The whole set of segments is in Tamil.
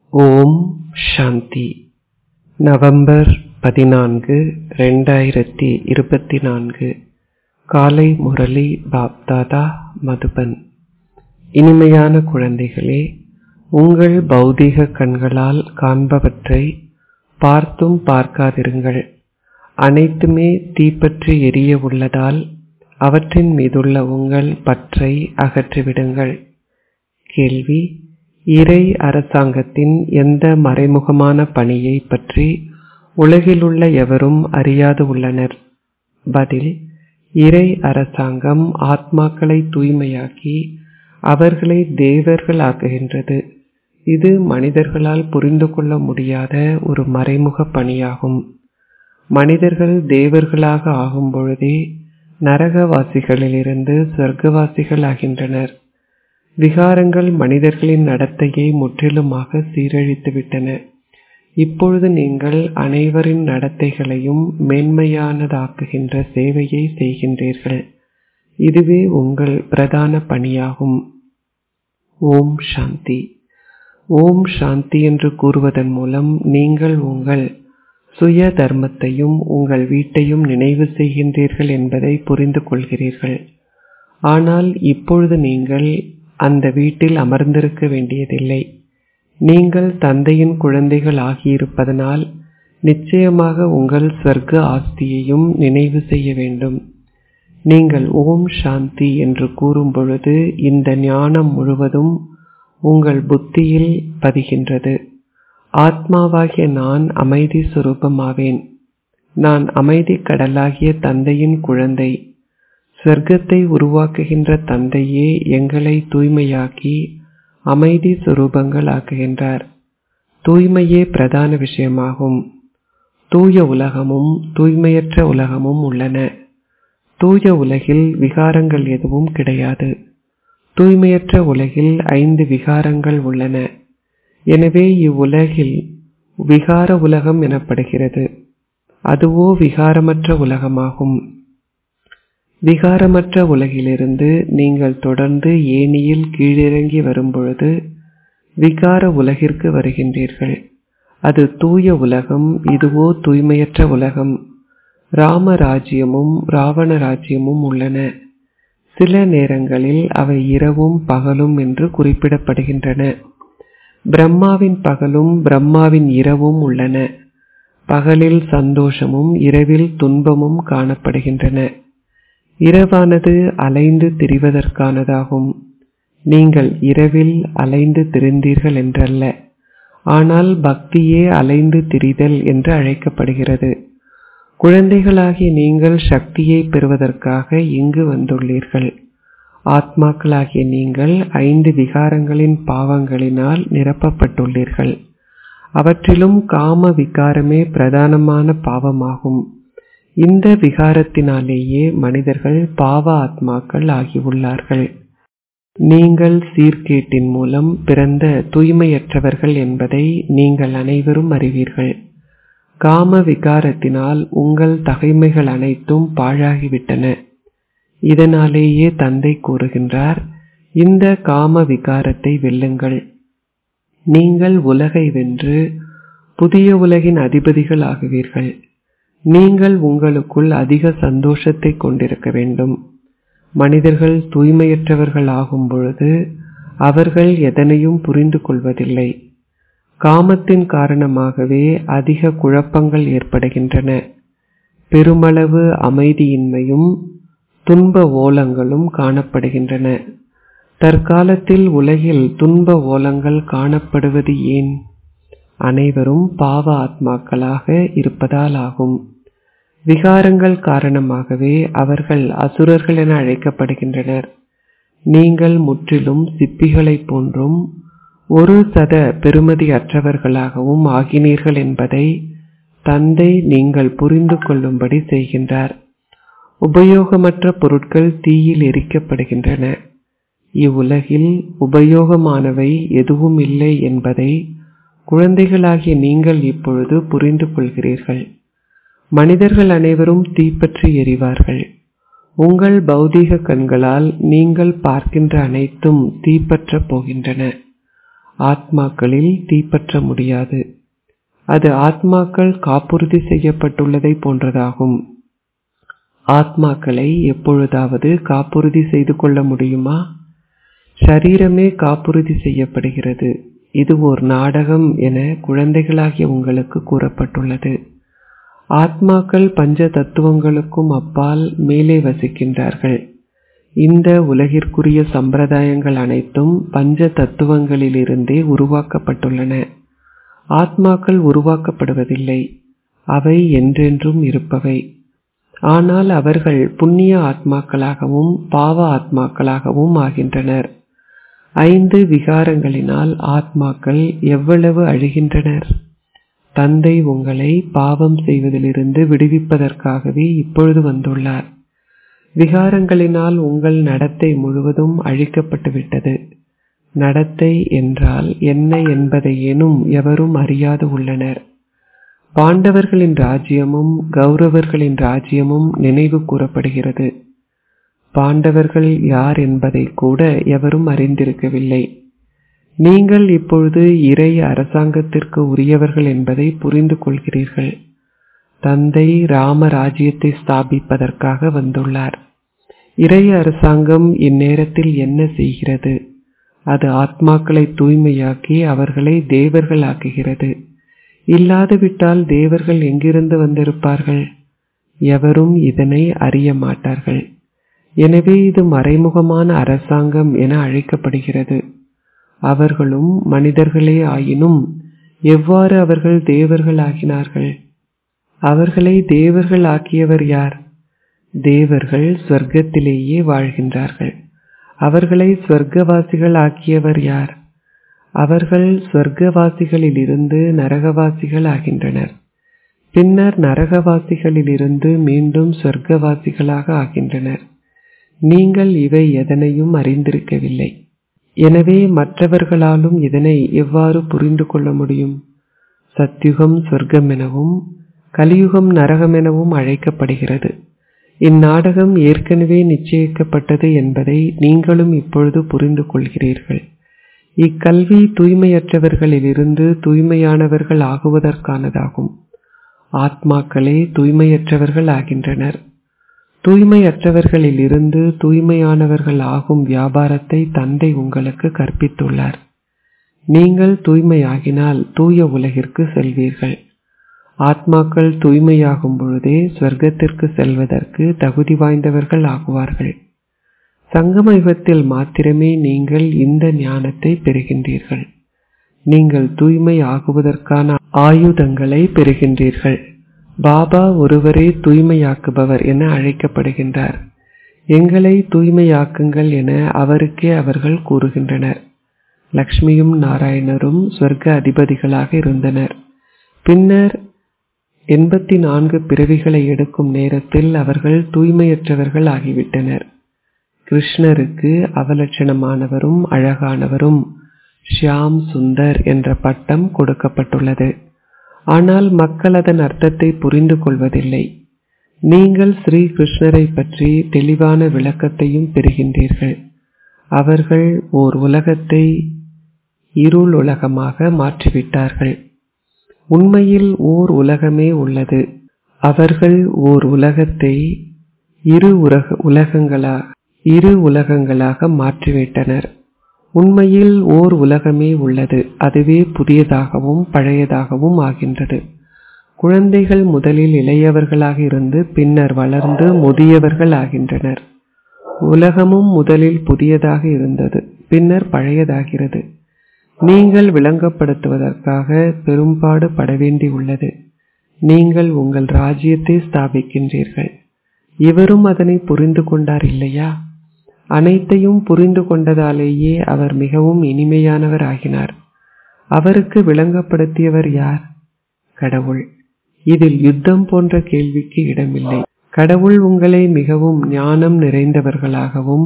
ஓம் சாந்தி நவம்பர் பதினான்கு ரெண்டாயிரத்தி இருபத்தி நான்கு காலை முரளி பாப்தாதா மதுபன் இனிமையான குழந்தைகளே உங்கள் பௌதீக கண்களால் காண்பவற்றை பார்த்தும் பார்க்காதிருங்கள் அனைத்துமே தீப்பற்றி எரிய உள்ளதால் அவற்றின் மீதுள்ள உங்கள் பற்றை அகற்றிவிடுங்கள் கேள்வி இறை அரசாங்கத்தின் எந்த மறைமுகமான பணியை பற்றி உலகிலுள்ள எவரும் அறியாது உள்ளனர் பதில் இறை அரசாங்கம் ஆத்மாக்களை தூய்மையாக்கி அவர்களை தேவர்கள் ஆக்குகின்றது இது மனிதர்களால் புரிந்து கொள்ள முடியாத ஒரு மறைமுக பணியாகும் மனிதர்கள் தேவர்களாக ஆகும் பொழுதே நரகவாசிகளிலிருந்து சொர்க்கவாசிகள் ஆகின்றனர் விகாரங்கள் மனிதர்களின் நடத்தையை முற்றிலுமாக சீரழித்துவிட்டன இப்பொழுது நீங்கள் அனைவரின் நடத்தைகளையும் மேன்மையானதாக்குகின்ற சேவையை செய்கின்றீர்கள் இதுவே உங்கள் பிரதான பணியாகும் ஓம் சாந்தி ஓம் சாந்தி என்று கூறுவதன் மூலம் நீங்கள் உங்கள் சுய தர்மத்தையும் உங்கள் வீட்டையும் நினைவு செய்கின்றீர்கள் என்பதை புரிந்து கொள்கிறீர்கள் ஆனால் இப்பொழுது நீங்கள் அந்த வீட்டில் அமர்ந்திருக்க வேண்டியதில்லை நீங்கள் தந்தையின் குழந்தைகள் ஆகியிருப்பதனால் நிச்சயமாக உங்கள் சொர்க்க ஆஸ்தியையும் நினைவு செய்ய வேண்டும் நீங்கள் ஓம் சாந்தி என்று கூறும் பொழுது இந்த ஞானம் முழுவதும் உங்கள் புத்தியில் பதிகின்றது ஆத்மாவாகிய நான் அமைதி சுரூபமாவேன் நான் அமைதி கடலாகிய தந்தையின் குழந்தை சொர்க்கத்தை உருவாக்குகின்ற தந்தையே எங்களை தூய்மையாக்கி அமைதி சுரூபங்கள் ஆக்குகின்றார் தூய்மையே பிரதான விஷயமாகும் தூய உலகமும் தூய்மையற்ற உலகமும் உள்ளன தூய உலகில் விகாரங்கள் எதுவும் கிடையாது தூய்மையற்ற உலகில் ஐந்து விகாரங்கள் உள்ளன எனவே இவ்வுலகில் விகார உலகம் எனப்படுகிறது அதுவோ விகாரமற்ற உலகமாகும் விகாரமற்ற உலகிலிருந்து நீங்கள் தொடர்ந்து ஏனியில் கீழிறங்கி வரும்பொழுது விகார உலகிற்கு வருகின்றீர்கள் அது தூய உலகம் இதுவோ தூய்மையற்ற உலகம் ராம ராஜ்யமும் ராவண ராஜ்யமும் உள்ளன சில நேரங்களில் அவை இரவும் பகலும் என்று குறிப்பிடப்படுகின்றன பிரம்மாவின் பகலும் பிரம்மாவின் இரவும் உள்ளன பகலில் சந்தோஷமும் இரவில் துன்பமும் காணப்படுகின்றன இரவானது அலைந்து திரிவதற்கானதாகும் நீங்கள் இரவில் அலைந்து திரிந்தீர்கள் என்றல்ல ஆனால் பக்தியே அலைந்து திரிதல் என்று அழைக்கப்படுகிறது குழந்தைகளாகிய நீங்கள் சக்தியை பெறுவதற்காக இங்கு வந்துள்ளீர்கள் ஆத்மாக்களாகிய நீங்கள் ஐந்து விகாரங்களின் பாவங்களினால் நிரப்பப்பட்டுள்ளீர்கள் அவற்றிலும் காம விகாரமே பிரதானமான பாவமாகும் இந்த விகாரத்தினாலேயே மனிதர்கள் பாவ ஆத்மாக்கள் ஆகியுள்ளார்கள் நீங்கள் சீர்கேட்டின் மூலம் பிறந்த தூய்மையற்றவர்கள் என்பதை நீங்கள் அனைவரும் அறிவீர்கள் காம விகாரத்தினால் உங்கள் தகைமைகள் அனைத்தும் பாழாகிவிட்டன இதனாலேயே தந்தை கூறுகின்றார் இந்த காம விகாரத்தை வெல்லுங்கள் நீங்கள் உலகை வென்று புதிய உலகின் அதிபதிகள் ஆகுவீர்கள் நீங்கள் உங்களுக்குள் அதிக சந்தோஷத்தை கொண்டிருக்க வேண்டும் மனிதர்கள் தூய்மையற்றவர்கள் ஆகும் பொழுது அவர்கள் எதனையும் புரிந்து கொள்வதில்லை காமத்தின் காரணமாகவே அதிக குழப்பங்கள் ஏற்படுகின்றன பெருமளவு அமைதியின்மையும் துன்ப ஓலங்களும் காணப்படுகின்றன தற்காலத்தில் உலகில் துன்ப ஓலங்கள் காணப்படுவது ஏன் அனைவரும் பாவ ஆத்மாக்களாக இருப்பதால் ஆகும் விகாரங்கள் காரணமாகவே அவர்கள் அசுரர்கள் என அழைக்கப்படுகின்றனர் நீங்கள் முற்றிலும் சிப்பிகளைப் போன்றும் ஒரு சத பெருமதி அற்றவர்களாகவும் ஆகினீர்கள் என்பதை தந்தை நீங்கள் புரிந்து கொள்ளும்படி செய்கின்றார் உபயோகமற்ற பொருட்கள் தீயில் எரிக்கப்படுகின்றன இவ்வுலகில் உபயோகமானவை எதுவும் இல்லை என்பதை குழந்தைகளாகிய நீங்கள் இப்பொழுது புரிந்து கொள்கிறீர்கள் மனிதர்கள் அனைவரும் தீப்பற்றி எரிவார்கள் உங்கள் பௌதீக கண்களால் நீங்கள் பார்க்கின்ற அனைத்தும் தீப்பற்றப் போகின்றன ஆத்மாக்களில் தீப்பற்ற முடியாது அது ஆத்மாக்கள் காப்புறுதி செய்யப்பட்டுள்ளதை போன்றதாகும் ஆத்மாக்களை எப்பொழுதாவது காப்புறுதி செய்து கொள்ள முடியுமா ஷரீரமே காப்புறுதி செய்யப்படுகிறது இது ஓர் நாடகம் என குழந்தைகளாகிய உங்களுக்கு கூறப்பட்டுள்ளது ஆத்மாக்கள் பஞ்ச தத்துவங்களுக்கும் அப்பால் மேலே வசிக்கின்றார்கள் இந்த உலகிற்குரிய சம்பிரதாயங்கள் அனைத்தும் பஞ்ச தத்துவங்களிலிருந்தே உருவாக்கப்பட்டுள்ளன ஆத்மாக்கள் உருவாக்கப்படுவதில்லை அவை என்றென்றும் இருப்பவை ஆனால் அவர்கள் புண்ணிய ஆத்மாக்களாகவும் பாவ ஆத்மாக்களாகவும் ஆகின்றனர் ஐந்து விகாரங்களினால் ஆத்மாக்கள் எவ்வளவு அழுகின்றனர் தந்தை உங்களை பாவம் செய்வதிலிருந்து விடுவிப்பதற்காகவே இப்பொழுது வந்துள்ளார் விகாரங்களினால் உங்கள் நடத்தை முழுவதும் அழிக்கப்பட்டுவிட்டது நடத்தை என்றால் என்ன என்பதையேனும் எவரும் அறியாது உள்ளனர் பாண்டவர்களின் ராஜ்யமும் கௌரவர்களின் ராஜ்யமும் நினைவு கூறப்படுகிறது பாண்டவர்கள் யார் என்பதை கூட எவரும் அறிந்திருக்கவில்லை நீங்கள் இப்பொழுது இறை அரசாங்கத்திற்கு உரியவர்கள் என்பதை புரிந்து கொள்கிறீர்கள் தந்தை ராம ராஜ்யத்தை ஸ்தாபிப்பதற்காக வந்துள்ளார் இறை அரசாங்கம் இந்நேரத்தில் என்ன செய்கிறது அது ஆத்மாக்களை தூய்மையாக்கி அவர்களை தேவர்கள் ஆக்குகிறது இல்லாதுவிட்டால் தேவர்கள் எங்கிருந்து வந்திருப்பார்கள் எவரும் இதனை அறிய மாட்டார்கள் எனவே இது மறைமுகமான அரசாங்கம் என அழைக்கப்படுகிறது அவர்களும் மனிதர்களே ஆயினும் எவ்வாறு அவர்கள் தேவர்கள் ஆகினார்கள் அவர்களை தேவர்கள் ஆக்கியவர் யார் தேவர்கள் சொர்க்கத்திலேயே வாழ்கின்றார்கள் அவர்களை சொர்க்கவாசிகள் ஆக்கியவர் யார் அவர்கள் சொர்க்கவாசிகளிலிருந்து நரகவாசிகள் ஆகின்றனர் பின்னர் நரகவாசிகளிலிருந்து மீண்டும் சொர்க்கவாசிகளாக ஆகின்றனர் நீங்கள் இவை எதனையும் அறிந்திருக்கவில்லை எனவே மற்றவர்களாலும் இதனை எவ்வாறு புரிந்து கொள்ள முடியும் சத்யுகம் சொர்க்கம் எனவும் கலியுகம் நரகம் எனவும் அழைக்கப்படுகிறது இந்நாடகம் ஏற்கனவே நிச்சயிக்கப்பட்டது என்பதை நீங்களும் இப்பொழுது புரிந்து கொள்கிறீர்கள் இக்கல்வி தூய்மையற்றவர்களிலிருந்து தூய்மையானவர்கள் ஆகுவதற்கானதாகும் ஆத்மாக்களே தூய்மையற்றவர்கள் ஆகின்றனர் தூய்மையற்றவர்களிலிருந்து தூய்மையானவர்கள் ஆகும் வியாபாரத்தை தந்தை உங்களுக்கு கற்பித்துள்ளார் நீங்கள் தூய்மையாகினால் தூய உலகிற்கு செல்வீர்கள் ஆத்மாக்கள் தூய்மையாகும் பொழுதே சொர்க்கத்திற்கு செல்வதற்கு தகுதி வாய்ந்தவர்கள் ஆகுவார்கள் சங்கம யுகத்தில் மாத்திரமே நீங்கள் இந்த ஞானத்தை பெறுகின்றீர்கள் நீங்கள் தூய்மை ஆகுவதற்கான ஆயுதங்களை பெறுகின்றீர்கள் பாபா ஒருவரே தூய்மையாக்குபவர் என அழைக்கப்படுகின்றார் எங்களை தூய்மையாக்குங்கள் என அவருக்கே அவர்கள் கூறுகின்றனர் லக்ஷ்மியும் நாராயணரும் சொர்க்க அதிபதிகளாக இருந்தனர் பின்னர் எண்பத்தி நான்கு பிறவிகளை எடுக்கும் நேரத்தில் அவர்கள் தூய்மையற்றவர்கள் ஆகிவிட்டனர் கிருஷ்ணருக்கு அவலட்சணமானவரும் அழகானவரும் ஷியாம் சுந்தர் என்ற பட்டம் கொடுக்கப்பட்டுள்ளது ஆனால் மக்கள் அதன் அர்த்தத்தை புரிந்து கொள்வதில்லை நீங்கள் ஸ்ரீ கிருஷ்ணரை பற்றி தெளிவான விளக்கத்தையும் பெறுகின்றீர்கள் அவர்கள் ஓர் உலகத்தை இருள் உலகமாக மாற்றிவிட்டார்கள் உண்மையில் ஓர் உலகமே உள்ளது அவர்கள் ஓர் உலகத்தை இரு உலக உலகங்களா இரு உலகங்களாக மாற்றிவிட்டனர் உண்மையில் ஓர் உலகமே உள்ளது அதுவே புதியதாகவும் பழையதாகவும் ஆகின்றது குழந்தைகள் முதலில் இளையவர்களாக இருந்து பின்னர் வளர்ந்து முதியவர்கள் ஆகின்றனர் உலகமும் முதலில் புதியதாக இருந்தது பின்னர் பழையதாகிறது நீங்கள் விளங்கப்படுத்துவதற்காக பெரும்பாடு பட வேண்டியுள்ளது நீங்கள் உங்கள் ராஜ்யத்தை ஸ்தாபிக்கின்றீர்கள் இவரும் அதனை புரிந்து கொண்டார் இல்லையா அனைத்தையும் புரிந்து கொண்டதாலேயே அவர் மிகவும் இனிமையானவர் ஆகினார் அவருக்கு விளங்கப்படுத்தியவர் யார் கடவுள் இதில் யுத்தம் போன்ற கேள்விக்கு இடமில்லை கடவுள் உங்களை மிகவும் ஞானம் நிறைந்தவர்களாகவும்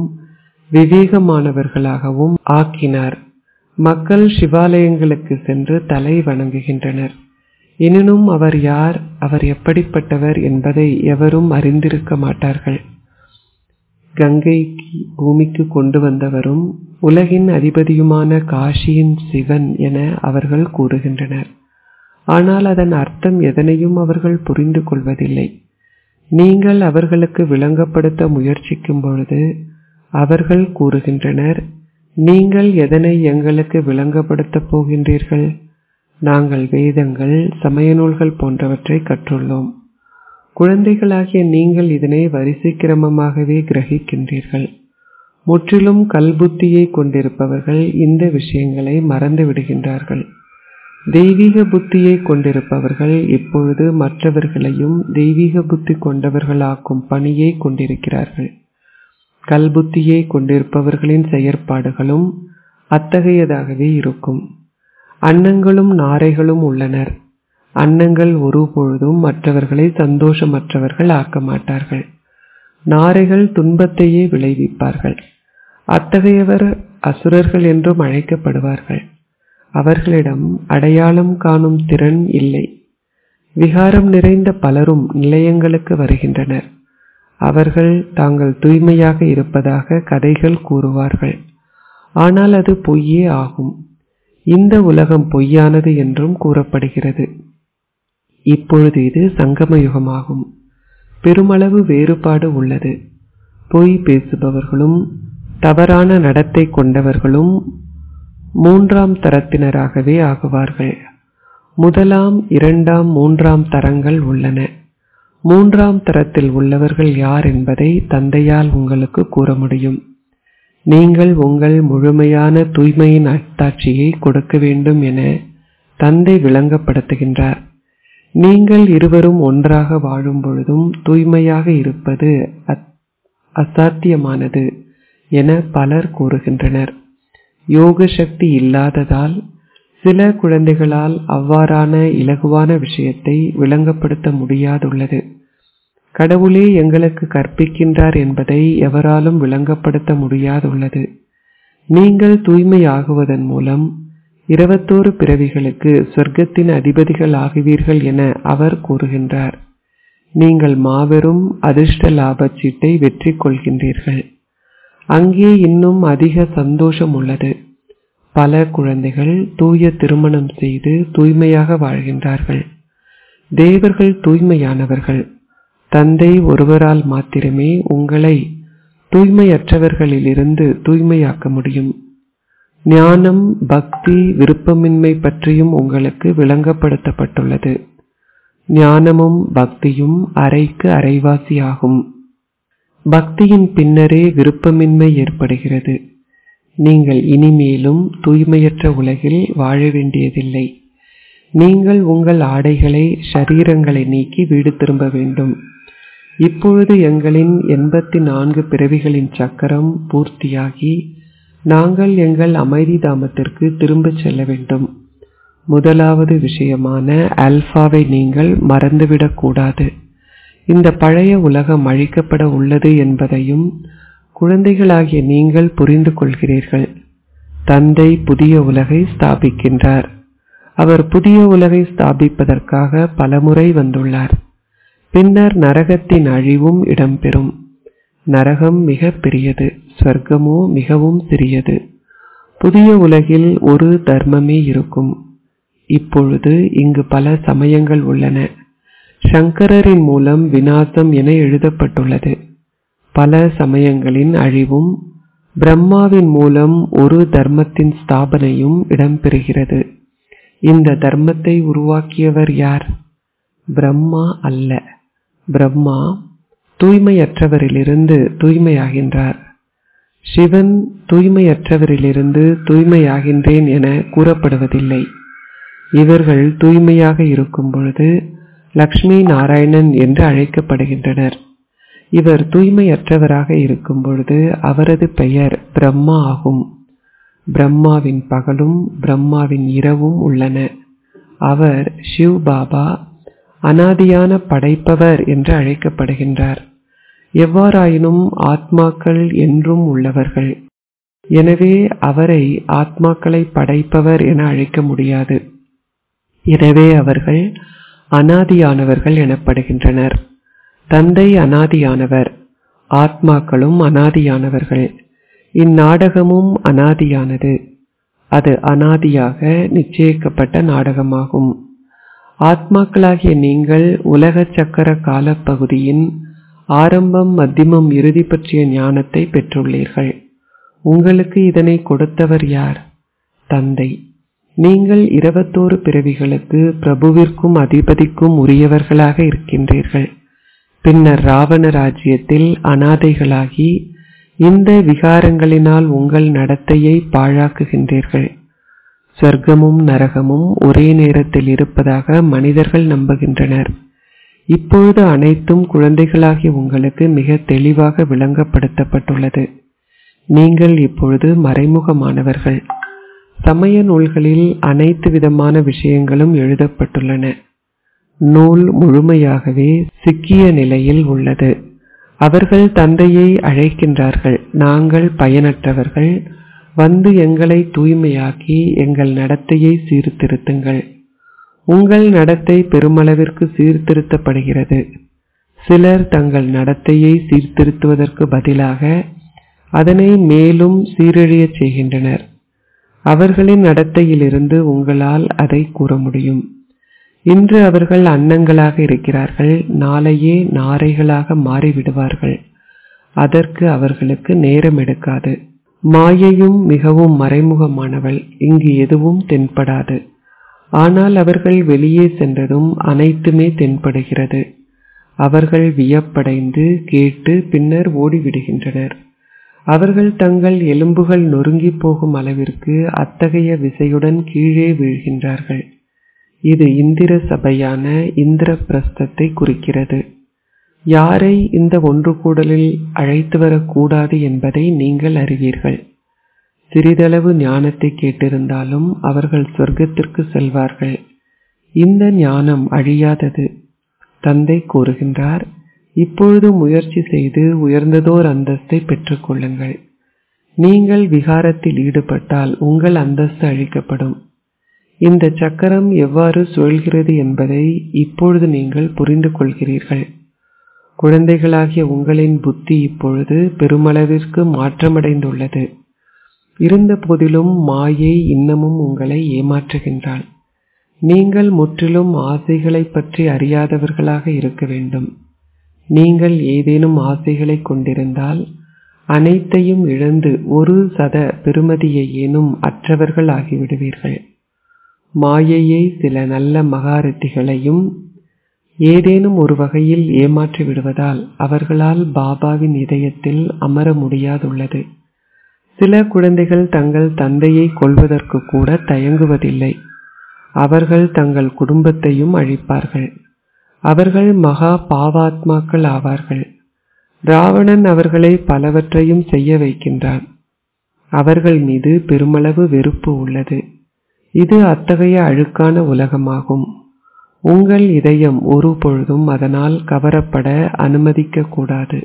விவேகமானவர்களாகவும் ஆக்கினார் மக்கள் சிவாலயங்களுக்கு சென்று தலை வணங்குகின்றனர் எனினும் அவர் யார் அவர் எப்படிப்பட்டவர் என்பதை எவரும் அறிந்திருக்க மாட்டார்கள் கங்கைக்கு பூமிக்கு கொண்டு வந்தவரும் உலகின் அதிபதியுமான காஷியின் சிவன் என அவர்கள் கூறுகின்றனர் ஆனால் அதன் அர்த்தம் எதனையும் அவர்கள் புரிந்து கொள்வதில்லை நீங்கள் அவர்களுக்கு விளங்கப்படுத்த முயற்சிக்கும் பொழுது அவர்கள் கூறுகின்றனர் நீங்கள் எதனை எங்களுக்கு விளங்கப்படுத்தப் போகின்றீர்கள் நாங்கள் வேதங்கள் சமய நூல்கள் போன்றவற்றை கற்றுள்ளோம் குழந்தைகளாகிய நீங்கள் இதனை வரிசை கிரமமாகவே கிரகிக்கின்றீர்கள் முற்றிலும் கல்புத்தியை கொண்டிருப்பவர்கள் இந்த விஷயங்களை மறந்து விடுகின்றார்கள் தெய்வீக புத்தியை கொண்டிருப்பவர்கள் இப்பொழுது மற்றவர்களையும் தெய்வீக புத்தி கொண்டவர்களாக்கும் பணியை கொண்டிருக்கிறார்கள் கல்புத்தியை கொண்டிருப்பவர்களின் செயற்பாடுகளும் அத்தகையதாகவே இருக்கும் அன்னங்களும் நாரைகளும் உள்ளனர் அன்னங்கள் ஒருபொழுதும் மற்றவர்களை சந்தோஷமற்றவர்கள் ஆக்க மாட்டார்கள் நாரைகள் துன்பத்தையே விளைவிப்பார்கள் அத்தகையவர் அசுரர்கள் என்றும் அழைக்கப்படுவார்கள் அவர்களிடம் அடையாளம் காணும் திறன் இல்லை விகாரம் நிறைந்த பலரும் நிலையங்களுக்கு வருகின்றனர் அவர்கள் தாங்கள் தூய்மையாக இருப்பதாக கதைகள் கூறுவார்கள் ஆனால் அது பொய்யே ஆகும் இந்த உலகம் பொய்யானது என்றும் கூறப்படுகிறது இப்பொழுது இது சங்கம யுகமாகும் பெருமளவு வேறுபாடு உள்ளது பொய் பேசுபவர்களும் தவறான நடத்தை கொண்டவர்களும் மூன்றாம் தரத்தினராகவே ஆகுவார்கள் முதலாம் இரண்டாம் மூன்றாம் தரங்கள் உள்ளன மூன்றாம் தரத்தில் உள்ளவர்கள் யார் என்பதை தந்தையால் உங்களுக்கு கூற முடியும் நீங்கள் உங்கள் முழுமையான தூய்மையின் அத்தாட்சியை கொடுக்க வேண்டும் என தந்தை விளங்கப்படுத்துகின்றார் நீங்கள் இருவரும் ஒன்றாக வாழும் பொழுதும் தூய்மையாக இருப்பது அசாத்தியமானது என பலர் கூறுகின்றனர் யோக சக்தி இல்லாததால் சில குழந்தைகளால் அவ்வாறான இலகுவான விஷயத்தை விளங்கப்படுத்த முடியாதுள்ளது கடவுளே எங்களுக்கு கற்பிக்கின்றார் என்பதை எவராலும் விளங்கப்படுத்த முடியாதுள்ளது நீங்கள் தூய்மையாகுவதன் மூலம் இருபத்தோரு பிறவிகளுக்கு சொர்க்கத்தின் அதிபதிகள் ஆகுவீர்கள் என அவர் கூறுகின்றார் நீங்கள் மாபெரும் அதிர்ஷ்ட லாபச் சீட்டை வெற்றி கொள்கின்றீர்கள் அங்கே இன்னும் அதிக சந்தோஷம் உள்ளது பல குழந்தைகள் தூய திருமணம் செய்து தூய்மையாக வாழ்கின்றார்கள் தேவர்கள் தூய்மையானவர்கள் தந்தை ஒருவரால் மாத்திரமே உங்களை தூய்மையற்றவர்களிலிருந்து தூய்மையாக்க முடியும் ஞானம் பக்தி விருப்பமின்மை பற்றியும் உங்களுக்கு விளங்கப்படுத்தப்பட்டுள்ளது ஞானமும் பக்தியும் அரைக்கு அரைவாசியாகும் பக்தியின் பின்னரே விருப்பமின்மை ஏற்படுகிறது நீங்கள் இனிமேலும் தூய்மையற்ற உலகில் வாழ வேண்டியதில்லை நீங்கள் உங்கள் ஆடைகளை ஷரீரங்களை நீக்கி வீடு திரும்ப வேண்டும் இப்பொழுது எங்களின் எண்பத்தி நான்கு பிறவிகளின் சக்கரம் பூர்த்தியாகி நாங்கள் எங்கள் அமைதி தாமத்திற்கு திரும்பச் செல்ல வேண்டும் முதலாவது விஷயமான அல்பாவை நீங்கள் மறந்துவிடக் கூடாது இந்த பழைய உலகம் அழிக்கப்பட உள்ளது என்பதையும் குழந்தைகளாகிய நீங்கள் புரிந்து கொள்கிறீர்கள் தந்தை புதிய உலகை ஸ்தாபிக்கின்றார் அவர் புதிய உலகை ஸ்தாபிப்பதற்காக பலமுறை வந்துள்ளார் பின்னர் நரகத்தின் அழிவும் இடம்பெறும் நரகம் மிக பெரியது சொர்க்கமோ மிகவும் சிறியது புதிய உலகில் ஒரு தர்மமே இருக்கும் இப்பொழுது இங்கு பல சமயங்கள் உள்ளன சங்கரரின் மூலம் வினாசம் என எழுதப்பட்டுள்ளது பல சமயங்களின் அழிவும் பிரம்மாவின் மூலம் ஒரு தர்மத்தின் ஸ்தாபனையும் இடம்பெறுகிறது இந்த தர்மத்தை உருவாக்கியவர் யார் பிரம்மா அல்ல பிரம்மா தூய்மையற்றவரிலிருந்து தூய்மையாகின்றார் சிவன் தூய்மையற்றவரிலிருந்து தூய்மையாகின்றேன் என கூறப்படுவதில்லை இவர்கள் தூய்மையாக இருக்கும் பொழுது லக்ஷ்மி நாராயணன் என்று அழைக்கப்படுகின்றனர் இவர் தூய்மையற்றவராக இருக்கும் பொழுது அவரது பெயர் பிரம்மா ஆகும் பிரம்மாவின் பகலும் பிரம்மாவின் இரவும் உள்ளன அவர் சிவ் பாபா அனாதியான படைப்பவர் என்று அழைக்கப்படுகின்றார் எவ்வாறாயினும் ஆத்மாக்கள் என்றும் உள்ளவர்கள் எனவே அவரை ஆத்மாக்களை படைப்பவர் என அழைக்க முடியாது எனவே அவர்கள் அனாதியானவர்கள் எனப்படுகின்றனர் தந்தை அனாதியானவர் ஆத்மாக்களும் அனாதியானவர்கள் இந்நாடகமும் அனாதியானது அது அனாதியாக நிச்சயிக்கப்பட்ட நாடகமாகும் ஆத்மாக்களாகிய நீங்கள் உலக சக்கர காலப்பகுதியின் ஆரம்பம் மத்தியமம் இறுதி பற்றிய ஞானத்தை பெற்றுள்ளீர்கள் உங்களுக்கு இதனை கொடுத்தவர் யார் தந்தை நீங்கள் இருபத்தோரு பிறவிகளுக்கு பிரபுவிற்கும் அதிபதிக்கும் உரியவர்களாக இருக்கின்றீர்கள் பின்னர் ராவண ராஜ்யத்தில் அனாதைகளாகி இந்த விகாரங்களினால் உங்கள் நடத்தையை பாழாக்குகின்றீர்கள் சொர்க்கமும் நரகமும் ஒரே நேரத்தில் இருப்பதாக மனிதர்கள் நம்புகின்றனர் இப்பொழுது அனைத்தும் குழந்தைகளாகிய உங்களுக்கு மிக தெளிவாக விளங்கப்படுத்தப்பட்டுள்ளது நீங்கள் இப்பொழுது மறைமுகமானவர்கள் சமய நூல்களில் அனைத்து விதமான விஷயங்களும் எழுதப்பட்டுள்ளன நூல் முழுமையாகவே சிக்கிய நிலையில் உள்ளது அவர்கள் தந்தையை அழைக்கின்றார்கள் நாங்கள் பயனற்றவர்கள் வந்து எங்களை தூய்மையாக்கி எங்கள் நடத்தையை சீர்திருத்துங்கள் உங்கள் நடத்தை பெருமளவிற்கு சீர்திருத்தப்படுகிறது சிலர் தங்கள் நடத்தையை சீர்திருத்துவதற்கு பதிலாக அதனை மேலும் சீரழியச் செய்கின்றனர் அவர்களின் நடத்தையிலிருந்து உங்களால் அதை கூற முடியும் இன்று அவர்கள் அன்னங்களாக இருக்கிறார்கள் நாளையே நாரைகளாக மாறிவிடுவார்கள் அதற்கு அவர்களுக்கு நேரம் எடுக்காது மாயையும் மிகவும் மறைமுகமானவள் இங்கு எதுவும் தென்படாது ஆனால் அவர்கள் வெளியே சென்றதும் அனைத்துமே தென்படுகிறது அவர்கள் வியப்படைந்து கேட்டு பின்னர் ஓடிவிடுகின்றனர் அவர்கள் தங்கள் எலும்புகள் நொறுங்கி போகும் அளவிற்கு அத்தகைய விசையுடன் கீழே வீழ்கின்றார்கள் இது இந்திர சபையான இந்திர பிரஸ்தத்தை குறிக்கிறது யாரை இந்த ஒன்று கூடலில் அழைத்து வரக்கூடாது என்பதை நீங்கள் அறிவீர்கள் சிறிதளவு ஞானத்தை கேட்டிருந்தாலும் அவர்கள் சொர்க்கத்திற்கு செல்வார்கள் இந்த ஞானம் அழியாதது தந்தை கூறுகின்றார் இப்பொழுது முயற்சி செய்து உயர்ந்ததோர் அந்தஸ்தை பெற்றுக்கொள்ளுங்கள் நீங்கள் விகாரத்தில் ஈடுபட்டால் உங்கள் அந்தஸ்து அழிக்கப்படும் இந்த சக்கரம் எவ்வாறு சுழல்கிறது என்பதை இப்பொழுது நீங்கள் புரிந்து கொள்கிறீர்கள் குழந்தைகளாகிய உங்களின் புத்தி இப்பொழுது பெருமளவிற்கு மாற்றமடைந்துள்ளது இருந்த போதிலும் மாயை இன்னமும் உங்களை ஏமாற்றுகின்றாள் நீங்கள் முற்றிலும் ஆசைகளை பற்றி அறியாதவர்களாக இருக்க வேண்டும் நீங்கள் ஏதேனும் ஆசைகளை கொண்டிருந்தால் அனைத்தையும் இழந்து ஒரு சத பெருமதியை ஏனும் அற்றவர்கள் ஆகிவிடுவீர்கள் மாயையை சில நல்ல மகாரத்திகளையும் ஏதேனும் ஒரு வகையில் ஏமாற்றி விடுவதால் அவர்களால் பாபாவின் இதயத்தில் அமர முடியாதுள்ளது சில குழந்தைகள் தங்கள் தந்தையை கொள்வதற்கு கூட தயங்குவதில்லை அவர்கள் தங்கள் குடும்பத்தையும் அழிப்பார்கள் அவர்கள் மகா பாவாத்மாக்கள் ஆவார்கள் ராவணன் அவர்களை பலவற்றையும் செய்ய வைக்கின்றான் அவர்கள் மீது பெருமளவு வெறுப்பு உள்ளது இது அத்தகைய அழுக்கான உலகமாகும் உங்கள் இதயம் ஒரு பொழுதும் அதனால் கவரப்பட அனுமதிக்க கூடாது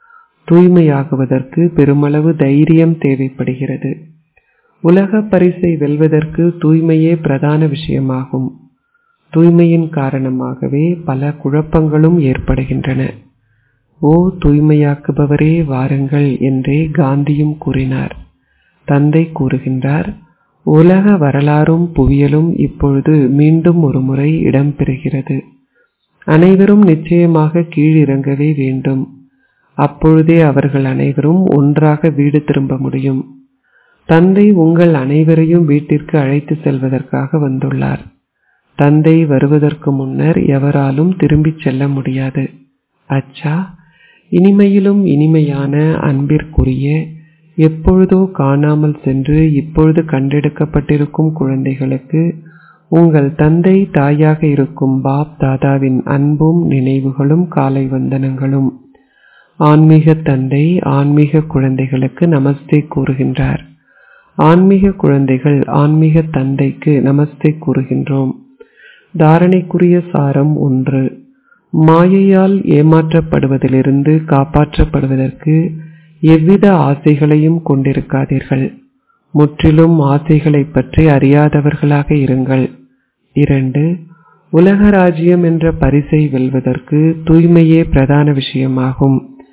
தூய்மையாகுவதற்கு பெருமளவு தைரியம் தேவைப்படுகிறது உலக பரிசை வெல்வதற்கு தூய்மையே பிரதான விஷயமாகும் தூய்மையின் காரணமாகவே பல குழப்பங்களும் ஏற்படுகின்றன ஓ தூய்மையாக்குபவரே வாருங்கள் என்றே காந்தியும் கூறினார் தந்தை கூறுகின்றார் உலக வரலாறும் புவியலும் இப்பொழுது மீண்டும் ஒரு முறை இடம்பெறுகிறது அனைவரும் நிச்சயமாக கீழிறங்கவே வேண்டும் அப்பொழுதே அவர்கள் அனைவரும் ஒன்றாக வீடு திரும்ப முடியும் தந்தை உங்கள் அனைவரையும் வீட்டிற்கு அழைத்து செல்வதற்காக வந்துள்ளார் தந்தை வருவதற்கு முன்னர் எவராலும் திரும்பிச் செல்ல முடியாது அச்சா இனிமையிலும் இனிமையான அன்பிற்குரிய எப்பொழுதோ காணாமல் சென்று இப்பொழுது கண்டெடுக்கப்பட்டிருக்கும் குழந்தைகளுக்கு உங்கள் தந்தை தாயாக இருக்கும் பாப் தாதாவின் அன்பும் நினைவுகளும் காலை வந்தனங்களும் ஆன்மீக தந்தை ஆன்மீக குழந்தைகளுக்கு நமஸ்தே கூறுகின்றார் ஆன்மீக குழந்தைகள் ஆன்மீக தந்தைக்கு நமஸ்தே கூறுகின்றோம் தாரணைக்குரிய சாரம் ஒன்று மாயையால் ஏமாற்றப்படுவதிலிருந்து காப்பாற்றப்படுவதற்கு எவ்வித ஆசைகளையும் கொண்டிருக்காதீர்கள் முற்றிலும் ஆசைகளை பற்றி அறியாதவர்களாக இருங்கள் இரண்டு உலக ராஜ்யம் என்ற பரிசை வெல்வதற்கு தூய்மையே பிரதான விஷயமாகும்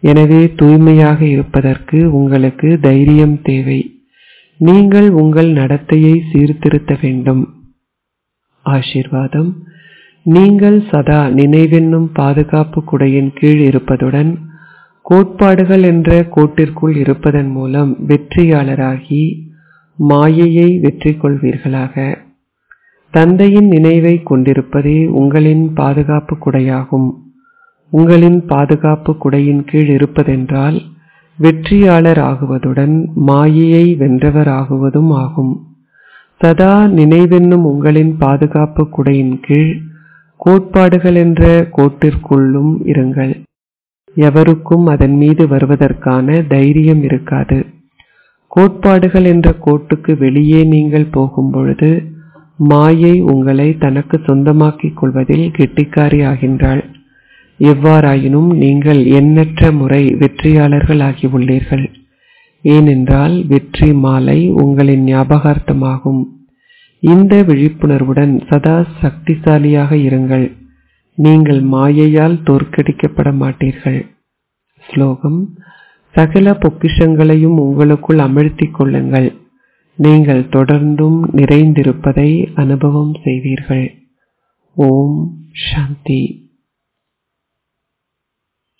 எனவே தூய்மையாக இருப்பதற்கு உங்களுக்கு தைரியம் தேவை நீங்கள் உங்கள் நடத்தையை சீர்திருத்த வேண்டும் ஆசீர்வாதம் நீங்கள் சதா நினைவென்னும் பாதுகாப்பு குடையின் கீழ் இருப்பதுடன் கோட்பாடுகள் என்ற கோட்டிற்குள் இருப்பதன் மூலம் வெற்றியாளராகி மாயையை வெற்றி கொள்வீர்களாக தந்தையின் நினைவை கொண்டிருப்பதே உங்களின் பாதுகாப்பு குடையாகும் உங்களின் பாதுகாப்பு குடையின் கீழ் இருப்பதென்றால் வெற்றியாளர் ஆகுவதுடன் மாயையை வென்றவர் ஆகுவதும் ஆகும் சதா நினைவென்னும் உங்களின் பாதுகாப்பு குடையின் கீழ் கோட்பாடுகள் என்ற கோட்டிற்குள்ளும் இருங்கள் எவருக்கும் அதன் மீது வருவதற்கான தைரியம் இருக்காது கோட்பாடுகள் என்ற கோட்டுக்கு வெளியே நீங்கள் போகும்பொழுது மாயை உங்களை தனக்கு சொந்தமாக்கிக் கொள்வதில் கெட்டிக்காரி ஆகின்றாள் எவ்வாறாயினும் நீங்கள் எண்ணற்ற முறை வெற்றியாளர்கள் ஆகியுள்ளீர்கள் ஏனென்றால் வெற்றி மாலை உங்களின் ஞாபகார்த்தமாகும் இந்த விழிப்புணர்வுடன் சதா சக்திசாலியாக இருங்கள் நீங்கள் மாயையால் தோற்கடிக்கப்பட மாட்டீர்கள் ஸ்லோகம் சகல பொக்கிஷங்களையும் உங்களுக்குள் அமிழ்த்திக் கொள்ளுங்கள் நீங்கள் தொடர்ந்தும் நிறைந்திருப்பதை அனுபவம் செய்வீர்கள் ஓம் சாந்தி